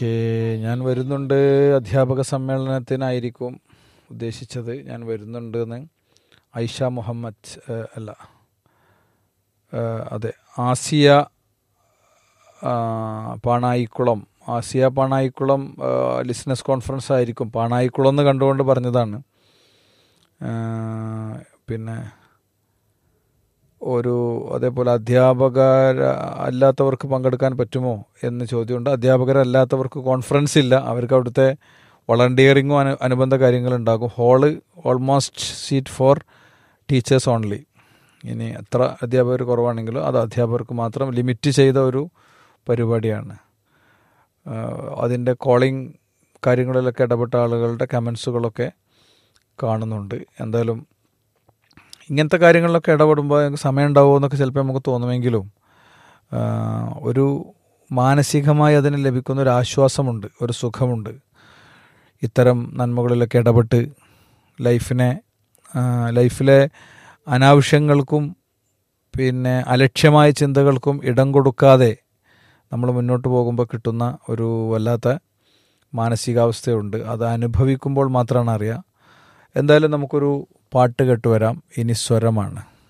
ഏ, ഞാൻ വരുന്നുണ്ട് അധ്യാപക സമ്മേളനത്തിനായിരിക്കും ഉദ്ദേശിച്ചത് ഞാൻ വരുന്നുണ്ട് എന്ന് ഐഷ മുഹമ്മദ് ഏ, അല്ല ഏ, അതെ ആസിയ ആ, പാണായിക്കുളം ആസിയ പാണായിക്കുളം ലിസ്നസ് കോൺഫറൻസ് ആയിരിക്കും പാണായിക്കുളം എന്ന് കണ്ടുകൊണ്ട് പറഞ്ഞതാണ് ആ, പിന്നെ ഒരു അതേപോലെ അധ്യാപകർ അല്ലാത്തവർക്ക് പങ്കെടുക്കാൻ പറ്റുമോ എന്ന് ചോദ്യമുണ്ട് അധ്യാപകരല്ലാത്തവർക്ക് കോൺഫറൻസ് ഇല്ല അവർക്ക് അവിടുത്തെ വളണ്ടിയറിങ്ങും അനു അനുബന്ധ കാര്യങ്ങളുണ്ടാകും whole almost seat for teachers only ഇനി എത്ര അധ്യാപകർ കുറവാണെങ്കിലും അത് അധ്യാപകർക്ക് മാത്രം ലിമിറ്റ് ചെയ്ത ഒരു പരിപാടിയാണ് അതിൻ്റെ കോളിംഗ് കാര്യങ്ങളിലൊക്കെ ഇടപെട്ട ആളുകളുടെ കമൻസുകളൊക്കെ കാണുന്നുണ്ട് എന്തായാലും ഇങ്ങനത്തെ കാര്യങ്ങളിലൊക്കെ ഇടപെടുമ്പോൾ നമുക്ക് സമയം ഉണ്ടാവുമോ എന്നൊക്കെ ചിലപ്പോൾ നമുക്ക് തോന്നുമെങ്കിലും ആ, ഒരു മാനസികമായി അതിന് ലഭിക്കുന്ന ഒരു ആശ്വാസമുണ്ട് ഒരു സുഖമുണ്ട് ഇത്തരം നന്മകളിലൊക്കെ ഇടപെട്ട് ലൈഫിനെ ആ, ലൈഫിലെ അനാവശ്യങ്ങൾക്കും പിന്നെ അലക്ഷ്യമായ ചിന്തകൾക്കും ഇടം കൊടുക്കാതെ നമ്മൾ മുന്നോട്ട് പോകുമ്പോൾ കിട്ടുന്ന ഒരു വല്ലാത്ത മാനസികാവസ്ഥയുണ്ട് അത് അനുഭവിക്കുമ്പോൾ മാത്രമാണ് അറിയുക എന്തായാലും നമുക്കൊരു പാട്ട് കേട്ടുവരാം ഇനി സ്വരമാണ്